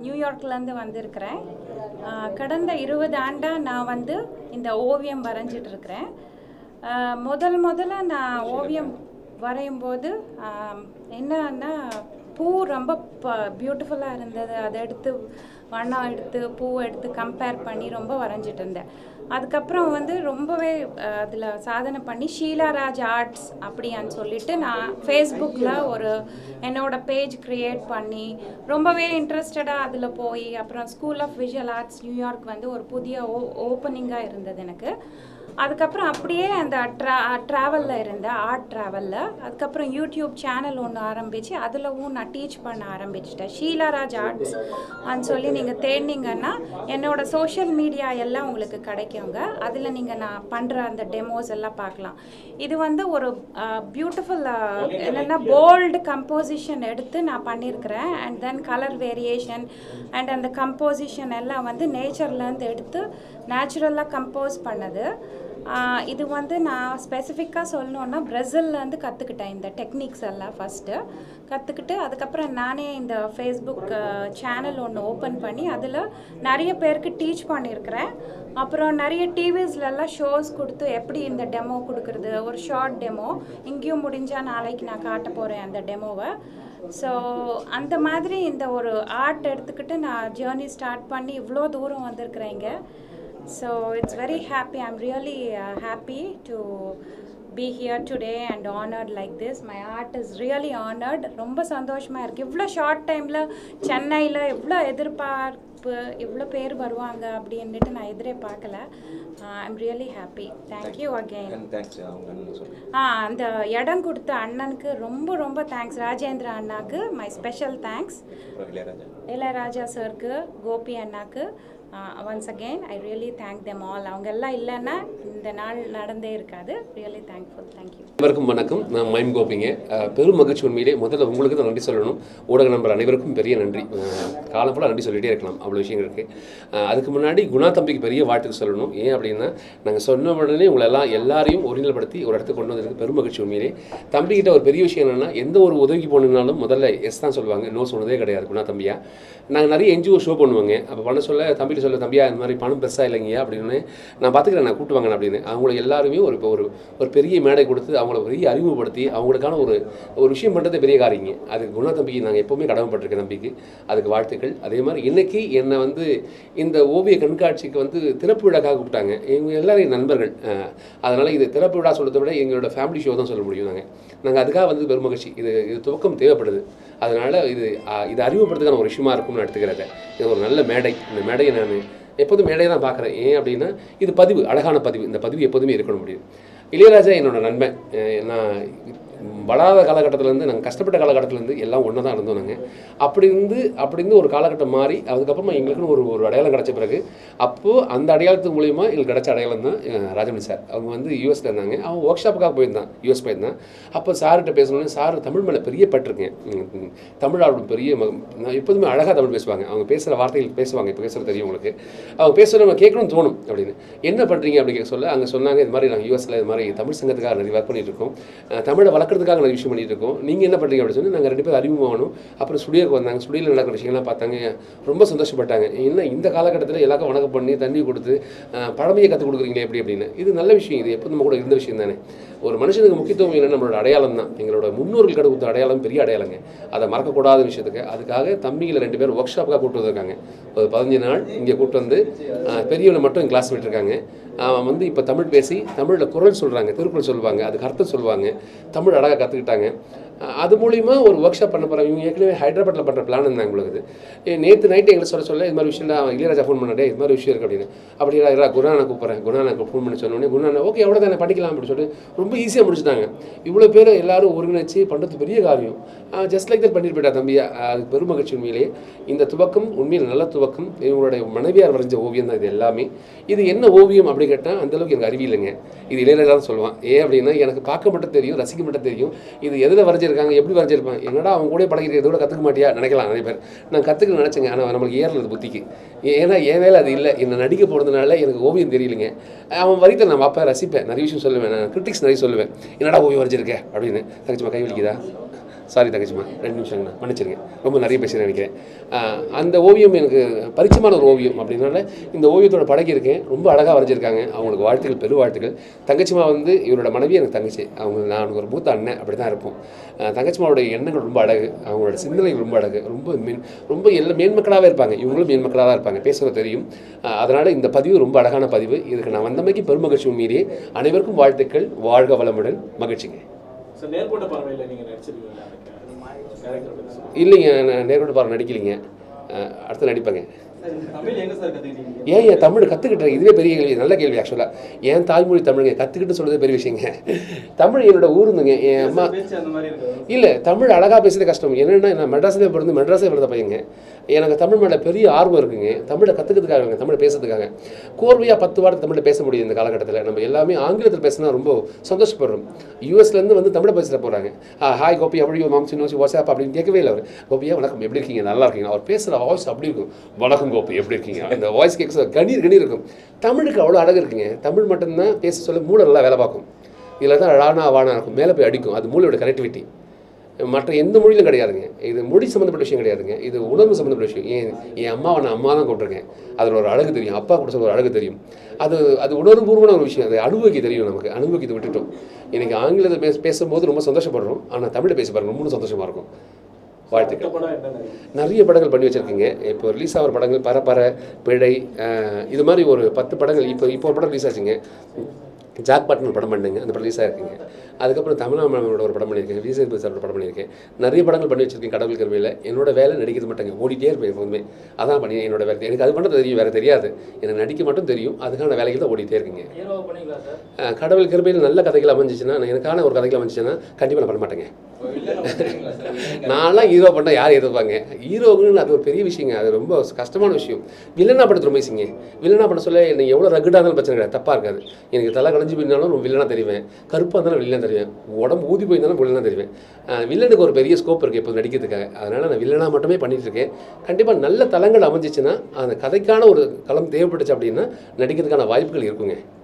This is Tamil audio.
நியூயார்க்லேருந்து வந்திருக்கிறேன் ஆஹ் கடந்த இருபது ஆண்டாக நான் வந்து இந்த ஓவியம் வரைஞ்சிட்டு இருக்கிறேன் ஆஹ் முதல் முதல்ல நான் ஓவியம் வரையும் போது ஆம், என்னன்னா பூ ரொம்ப பியூட்டிஃபுல்லாக இருந்தது அதை எடுத்து வண்ணம் எடுத்து பூ எடுத்து கம்பேர் பண்ணி ரொம்ப வரைஞ்சிட்டு இருந்தேன் அதுக்கப்புறம் வந்து ரொம்பவே அதில் சாதனை பண்ணி ஷீலா ராஜ் ஆர்ட்ஸ் அப்படியான்னு சொல்லிட்டு நான் ஃபேஸ்புக்கில் ஒரு என்னோட பேஜ் க்ரியேட் பண்ணி ரொம்பவே இன்ட்ரெஸ்டடாக அதில் போய் அப்புறம் school of visual arts New York வந்து ஒரு புதிய ஓ ஓப்பனிங்காக இருந்தது எனக்கு அதுக்கப்புறம் அப்படியே அந்த ட்ரா ட்ராவலில் இருந்தேன் ஆர்ட் ட்ராவலில் அதுக்கப்புறம் யூடியூப் சேனல் ஒன்று ஆரம்பித்து அதிலவும் நான் டீச் பண்ண ஆரம்பிச்சிட்டேன் ஷீலாராஜ் ஆர்ட்ஸ் அப்படின்னு சொல்லி நீங்கள் தேடினீங்கன்னா என்னோட சோஷியல் மீடியா எல்லாம் உங்களுக்கு கிடைக்குங்க அதில் நீங்கள் நான் பண்ணுற அந்த டெமோஸ் எல்லாம் பார்க்கலாம் இது வந்து ஒரு பியூட்டிஃபுல் என்னென்னா போல்டு கம்போசிஷன் எடுத்து நான் பண்ணியிருக்கிறேன் and then colour variation and அந்த கம்போசிஷன் எல்லாம் வந்து நேச்சர்லேருந்து எடுத்து நேச்சுரலாக கம்போஸ் பண்ணது ஆஹ் இது வந்து நான் ஸ்பெசிஃபிக்காக சொல்லணுன்னா பிரேசில்லேருந்து கற்றுக்கிட்டேன் இந்த டெக்னிக்ஸ் எல்லாம் ஃபஸ்ட்டு கற்றுக்கிட்டு அதுக்கப்புறம் நானே இந்த ஃபேஸ்புக் சேனல் ஒன்று ஓப்பன் பண்ணி அதில் நிறைய பேருக்கு டீச் பண்ணியிருக்கிறேன் அப்புறம் நிறைய டிவிஸ்லலாம் ஷோஸ் கொடுத்து எப்படி இந்த டெமோ கொடுக்குறது ஒரு ஷார்ட் டெமோ இங்கேயும் முடிஞ்சால் நாளைக்கு நான் காட்ட போகிறேன் அந்த டெமோவை ஸோ அந்த மாதிரி இந்த ஒரு ஆர்ட் எடுத்துக்கிட்டு நான் ஜேர்னி ஸ்டார்ட் பண்ணி இவ்வளோ தூரம் வந்திருக்கிறேங்க So it's very happy. I'm really uh, happy to be here today and honored like this. My art is really honored. ரொம்ப சந்தோஷமாக இருக்குது இவ்வளோ ஷார்ட் டைமில் சென்னையில் இவ்வளோ எதிர்பார்ப்பு இவ்வளோ பேர் வருவாங்க அப்படின்னுட்டு நான் எதிரே பார்க்கல I'm really happy thank you again thanks அவங்க அண்ணன் சொல்லுங்க ஆ அந்த இடம் கொடுத்த அண்ணனுக்கு ரொம்ப ரொம்ப தேங்க்ஸ் ராஜேந்திர அண்ணாக்கு மை ஸ்பெஷல் தேங்க்ஸ் அப்புறம் இளையராஜா இளையராஜா சருக்கு கோபி அண்ணாக்கு once again I really thank them all அவங்க எல்லாம் இல்லைன்னா இந்த நாள் நடந்தே இருக்காது ரியலி தேங்க்ஃபுல் தேங்க்யூ அனைவருக்கும் வணக்கம் நான் மைம் கோபிங்க அஹ், பெரும் மகிழ்ச்சி உண்மையிலே முதல்ல உங்களுக்கு தான் நன்றி சொல்லணும் ஊடக நண்பர் அனைவருக்கும் பெரிய நன்றி அஹ், காலம் ஃபுல்லாக நன்றி சொல்லிட்டே இருக்கலாம் அவ்வளோ விஷயங்கள் இருக்குது அதுக்கு முன்னாடி குணா தம்பிக்கு பெரிய வாழ்த்துக்கு சொல்லணும் ஏன் அப்படின்னா நாங்கள் சொன்ன உடனே உங்களை எல்லாம் எல்லாரையும் ஒருநிலைப்படுத்தி ஒரு இடத்துக்கு கொண்டு வந்ததுக்கு பெரும் மகிழ்ச்சி உண்மையிலே தம்பிக்கிட்ட ஒரு பெரிய விஷயம் என்னென்னா எந்த ஒரு உதவிக்கு போகணுன்னாலும் முதல்ல எஸ் தான் சொல்லுவாங்க நோ சொன்னதே கிடையாது குணா தம்பியா நாங்கள் நிறைய என்ஜிஓ ஷோ பண்ணுவாங்க அப்போ பண்ண சொல்ல தம்பிகிட்ட சொல்ல தம்பியா இந்த மாதிரி பணம் பெருசாக இல்லைங்கய்யா அப்படின்னு நான் பார்த்துக்கிறேன் நான் கூட்டு வாங்க அப்படின்னு அவங்கள எல்லாருமே ஒரு இப்போ ஒரு ஒரு பெரிய மேடை கொடுத்து அவங்கள பெரிய அறிமுகப்படுத்தி அவங்களுக்கான ஒரு ஒரு விஷயம் பண்ணுறது பெரிய காரியங்க அதுக்கு குணா தம்பிக்கு நாங்கள் எப்போவுமே கடமைப்பட்டிருக்கேன் தம்பிக்கு அதுக்கு வாழ்த்துக்கள் அதே மாதிரி இன்னைக்கு என்னை வந்து இந்த ஓவிய கண்காட்சிக்கு வந்து திறப்பு விழாக்காக கூப்பிட்டாங்க எங்கள் எல்லாரும் என் நண்பர்கள் அஹ், அதனால இது திறப்பு விழா சொல்றதை விட எங்களோட ஃபேமிலி ஷோ தான் சொல்ல முடியும் நாங்கள் நாங்கள் அதுக்காக வந்து பெரும் மகிழ்ச்சி இது இது துவக்கம் தேவைப்படுது அதனால இது அஹ், இது அறிமுகப்படுறதுக்கான ஒரு விஷயமா இருக்கும்னு நான் எடுத்துக்கிறத இது ஒரு நல்ல மேடை இந்த மேடையை நான் எப்போதும் மேடையை தான் பார்க்குறேன் ஏன் அப்படின்னா இது பதிவு அழகான பதிவு இந்த பதிவு எப்போதுமே இருக்கணும் முடியும் இளையராஜா என்னோட நண்பன் அஹ் நான் வளாத காலகட்டத்திலேருந்து நாங்கள் கஷ்டப்பட்ட காலகட்டத்திலேருந்து எல்லாம் ஒன்றா தான் இருந்தோம் நாங்கள் அப்படி இருந்து அப்படி இருந்து ஒரு காலகட்டம் மாறி அதுக்கப்புறமா எங்களுக்குன்னு ஒரு ஒரு அடையாளம் கிடச்ச பிறகு அப்போது அந்த அடையாளத்து மூலியமா எங்களுக்கு கிடைச்ச அடையாளம் தான் அஹ், ராஜமணி சார் அவங்க வந்து யூஎஸ்ல இருந்தாங்க அவங்க ஒர்க் ஷாப்புக்காக போயிருந்தான் யூஎஸ் போயிருந்தான் அப்போ சார்கிட்ட பேசணும்னு சார் தமிழ் மேலே பெரிய பட்டிருக்கேன் உம், உம், தமிழ் அவரோட பெரிய மக- நான் எப்போதுமே அழகாக தமிழ் பேசுவாங்க அவங்க பேசுகிற வார்த்தைகள் பேசுவாங்க இப்போ பேசுகிறது தெரியும் உங்களுக்கு அவங்க பேசுகிற நம்ம கேட்கணும்னு தோணும் அப்படின்னு என்ன பண்ணுறீங்க அப்படி கேட்க சொல்ல அங்கே சொன்னாங்க இது மாதிரி நாங்கள் யூஎஸ்ல இது மாதிரி தமிழ் சங்கத்துக்காக நிறைய ஒர்க் பண்ணிட்டு இருக்கோம் அஹ், தமிழை வளர்க்குறதுக்காக நிறைய விஷயம் பண்ணிட்டு இருக்கோம் நீங்கள் என்ன பண்ணுறீங்க அப்படின்னு சொல்லி நாங்கள் ரெண்டு பேரும் அறிமுகமாகணும் அப்புறம் ஸ்டுடியோக்கு வந்தாங்க ஸ்டுடியோவில் நடக்கிற விஷயங்கள்லாம் பார்த்தாங்க ரொம்ப சந்தோஷப்பட்டாங்க என்ன இந்த காலகட்டத்தில் எல்லாருக்கும் வணக்கம் பண்ணி தண்ணி கொடுத்து அஹ், பழமையை கற்றுக் கொடுக்குறீங்களே எப்படி அப்படின்னு இது நல்ல விஷயம் இது எப்போ நம்ம கூட இருந்த விஷயம் தானே ஒரு மனுஷனுக்கு முக்கியத்துவம் என்ன நம்மளோட அடையாளம் தான் எங்களோட முன்னோர்கள் கொடுத்த அடையாளம் பெரிய அடையாளங்க அதை மறக்கக்கூடாத விஷயத்துக்கு அதுக்காக தம்பிகளை ரெண்டு பேர் ஒர்க் ஷாப்புக்காக கூப்பிட்டு வந்திருக்காங்க ஒரு பதினஞ்சு நாள் இங்கே கூப்பிட்டு வந்து அஹ், பெரியவனை மட்டும் கிளாஸ் விட்டுருக்காங்க அவன் வந்து இப்போ தமிழ் பேசி தமிழில் குரல் சொல்கிறாங்க திருக்குறள் சொல்லுவாங்க அதுக்கு அர்த்தம் சொல்லுவாங்க தமிழ் அழகாக கற்றுக்கிட்டாங்க அது மூலிமா ஒரு ஒர்க் ஷாப் பண்ண போகிறாங்க இவங்க ஏற்கனவே ஹைதராபாத்தில் பண்ணுற பிளான் இருந்தாங்க உங்களுக்கு நேற்று நைட்டு எங்களை சொல்ல சொல்ல இது மாதிரி விஷயம் அவன் இளையராஜா ஃபோன் பண்ணடே இது மாதிரி விஷயம் இருக்குது அப்படின்னு அப்படியா இரா குணானை கூப்பிட்றேன் குணானுக்கு ஃபோன் பண்ணி சொன்னோடனே குணான ஓகே எவ்வளோ தானே படிக்கலாம் அப்படின்னு சொல்லிட்டு ரொம்ப ஈஸியாக முடிச்சுட்டாங்க இவ்வளோ பேர் எல்லாரும் ஒருங்கிணைச்சு பண்ணுறது பெரிய காரியம் ஜஸ்ட் லைக் தட் பண்ணிட்டு போயிட்டா தம்பியா அது பெரும் மகிழ்ச்சி உண்மையிலே இந்த துவக்கம் உண்மையில் நல்ல துவக்கம் இவங்களுடைய மனைவியார் வரைஞ்ச ஓவியம் தான் இது எல்லாமே இது என்ன ஓவியம் அப்படி கேட்டால் அந்தளவுக்கு எனக்கு அறிவில்லைங்க இது இளையராஜா தான் சொல்லுவான் ஏன் அப்படின்னா எனக்கு பார்க்க மட்டும் தெரியும் ரசிக்க மட்டும் தெரியும் இது எதில் வரைஞ்சிருக்காங்க எப்படி வரைஞ்சிருப்பாங்க என்னடா அவங்க கூட பழகிறத கூட கற்றுக்க மாட்டியா நினைக்கலாம் நிறைய பேர் நான் கற்றுக்க நினச்சேங்க ஆனால் நம்மளுக்கு ஏறல அது புத்திக்கு ஏன்னா என் வேலை அது இல்லை என்னை நடிக்க போகிறதுனால எனக்கு ஓவியம் தெரியலைங்க அவன் வரித்தை நான் பார்ப்பேன் ரசிப்பேன் நிறைய விஷயம் சொல்லுவேன் நான் கிரிட்டிக்ஸ் நிறைய சொல்லுவேன் என்னடா ஓவியம் வரைஞ்சிருக்க அப்படின்னு தங்கச்சிமா கை வலிக்குதா சாரி தங்கச்சிம்மா ரெண்டு நிமிஷங்கண்ணா மன்னிச்சிருங்க ரொம்ப நிறைய பேசி நினைக்கிறேன் ஆஹ் அந்த ஓவியம் எனக்கு பரிச்சயமான ஒரு ஓவியம் அப்படின்னால இந்த ஓவியத்தோட பழகியிருக்கேன் ரொம்ப அழகாக வரைஞ்சிருக்காங்க அவங்களுக்கு வாழ்த்துக்கள் பெரு வாழ்த்துக்கள் தங்கச்சிமா வந்து இவரோட மனைவி எனக்கு தங்கச்சி அவங்க நான் ஒரு மூத்த அண்ணன் அப்படி தான் இருப்போம் ஆஹ் தங்கச்சிமாவோட எண்ணங்கள் ரொம்ப அழகு அவங்களோட சிந்தனை ரொம்ப அழகு ரொம்ப மென் ரொம்ப எல்லாம் மேன்மக்களாகவே இருப்பாங்க இவங்களும் மேன்மக்களாக தான் இருப்பாங்க பேசுகிறது தெரியும் ஆஹ் அதனால இந்த பதிவு ரொம்ப அழகான பதிவு இதுக்கு நான் வந்தமைக்கு பெருமகிழ்ச்சி உண்மையிலேயே அனைவருக்கும் வாழ்த்துக்கள் வாழ்க வளமுடன் மகிழ்ச்சிங்க சார் நேர்கோட்ட பார்வையில் நீங்கள் நடிச்சிருக்கீங்களா கேரக்டர் பற்றி சொல்லுங்க. இல்லைங்க நான் நேரோட பாரு நடிக்கலைங்க ஆஹ் அடுத்து நடிப்பேங்க தமிழ் எங்க சார் கற்றுக்கிட்டீங்க ஏன் என் தமிழ் கற்றுக்கிட்டேன் இதுவே பெரிய கேள்வி நல்ல கேள்வி ஆக்சுவலாக என் தாய்மொழி தமிழுங்க கற்றுக்கிட்டு சொல்கிறதே பெரிய விஷயங்க தமிழ் என்னோட ஊருந்துங்க என் அம்மா பேச்சு அந்த மாதிரி இருக்கு இல்லை தமிழ் அழகாக பேசுறது கஷ்டம் என்னென்னா நான் மெட்ராஸில் பிறந்து மெட்ராஸில் பிறந்த பையங்க எனக்கு தமிழ் மேலே பெரிய ஆர்வம் இருக்குங்க தமிழை கற்றுக்கிறதுக்காக தமிழை பேசுறதுக்காக கோர்வையாக பத்து வாரத்தை தமிழில் பேச முடியும் இந்த காலகட்டத்தில் நம்ம எல்லாமே ஆங்கிலத்தில் பேசினா ரொம்ப சந்தோஷப்படுறோம் யூஎஸ்லேருந்து வந்து தமிழை பேசுகிற போகிறாங்க ஹாய் கோபி அப்படி மாம்சி நோசி வாட்ஸ்அப் அப்படின்னு கேட்கவே இல்லை அவர் கோபியா வணக்கம் எப்படி இருக்கீங்க நல்லா இருக்கீங்க அவர் பேசுகிற வாய்ஸ் அப்படி இருக்கும் வணக்கம் கோபி எப்படி இருக்கீங்க அந்த வாய்ஸ் கேட்க கணீர் கணீர் இருக்கும் தமிழுக்கு அவ்வளோ அழகு இருக்குங்க தமிழ் மட்டும்தான் பேச சொல்ல மூளை நல்லா வேலை பார்க்கும் இதில் தான் அழானா வானா இருக்கும் மேலே போய் அடிக்கும் அது மூளையோட கனெக்டிவிட்டி மற்ற எந்த மொழியிலும் கிடையாதுங்க இது மொழி சம்மந்தப்பட்ட விஷயம் கிடையாதுங்க இது உணர்வு சம்மந்தப்பட்ட விஷயம் ஏன் என் அம்மாவை நான் அம்மா தான் கூப்பிட்ருக்கேன் அதில் ஒரு அழகு தெரியும் அப்பா கூட சொல்ல ஒரு அழகு தெரியும் அது அது உணர்வுபூர்வமான ஒரு விஷயம் அதை அனுபவிக்க தெரியும் நமக்கு அனுபவிக்க விட்டுட்டோம் இன்னைக்கு ஆங்கிலத்தை பேச பேசும்போது ரொம்ப சந்தோஷப்படுறோம் ஆனால் தமிழை பேச பாருங்க ரொம்ப சந்தோஷமாக இருக்கும் வாழ்த்துக்கள் இந்த படம் என்ன நிறைய படங்கள் பண்ணி வச்சிருக்கீங்க இப்போ ரிலீஸ் ஆகிற படங்கள் பரபர பிழை அஹ், இது மாதிரி ஒரு பத்து படங்கள் இப்போ இப்போ ஒரு படம் ரிலீஸ் ஆச்சுங்க ஜாக் பாட்டன் ஒரு படம் பண்ணுங்க அந்த படம் ரிலீஸ் ஆயிருக்குங்க அதுக்கப்புறம் தமிழாமனோட ஒரு படம் பண்ணியிருக்கேன் விஜய் சேதுபதி சாரோட படம் பண்ணியிருக்கேன் நிறைய படங்கள் பண்ணி வச்சிருக்கேன் கடவுள் கருவியில் என்னோட வேலை நடிக்கிறது மட்டுங்க ஓடிட்டே இருப்பேன் எப்போதுமே அதான் பண்ணி என்னோட வேலை எனக்கு அது மட்டும் தெரியும் வேறு தெரியாது எனக்கு நடிக்க மட்டும் தெரியும் அதுக்கான வேலைகள் தான் ஓடிட்டே இருக்குங்க ஹீரோ பண்ணீங்களா சார் அஹ், கடவுள் கிருபையில் நல்ல கதைகள் அமைஞ்சிச்சுன்னா எனக்கான ஒரு கதைகள் அமைஞ்சிச்சுன்னா கண்டிப்பாக நான் பண்ண மாட்டேங்க நான்லாம் ஹீரோ பண்ணால் யார் எதிர்ப்பாங்க ஹீரோவுன்னு அது ஒரு பெரிய விஷயங்க அது ரொம்ப கஷ்டமான விஷயம் வில்லனா படத்து ரொம்ப ஈஸிங்க வில்லனா படம் சொல்ல என்னை எவ்வளோ ரகுடாக இருந்தாலும் பிரச்சனை கிடையாது தப்பாக இருக்காது எனக்கு தலை கலைஞ்சு போயிருந்தாலும் நான் வில்லனா தெரிவேன் கருப்பாக இருந்தாலும் வில்லனா தெரிவேன் உடம்பு ஊதி போயிருந்தாலும் வில்லனா தெரிவேன் அஹ் வில்லனுக்கு ஒரு பெரிய ஸ்கோப் இருக்குது இப்போ நடிக்கிறதுக்காக அதனால் நான் வில்லனா மட்டுமே பண்ணிட்டு இருக்கேன் கண்டிப்பாக நல்ல தளங்கள் அமைஞ்சிச்சுன்னா அந்த கதைக்கான ஒரு களம் தேவைப்பட்டுச்சு அப்படின்னா நடிக்கிறதுக்கான வாய்ப்புகள் இருக்குங்க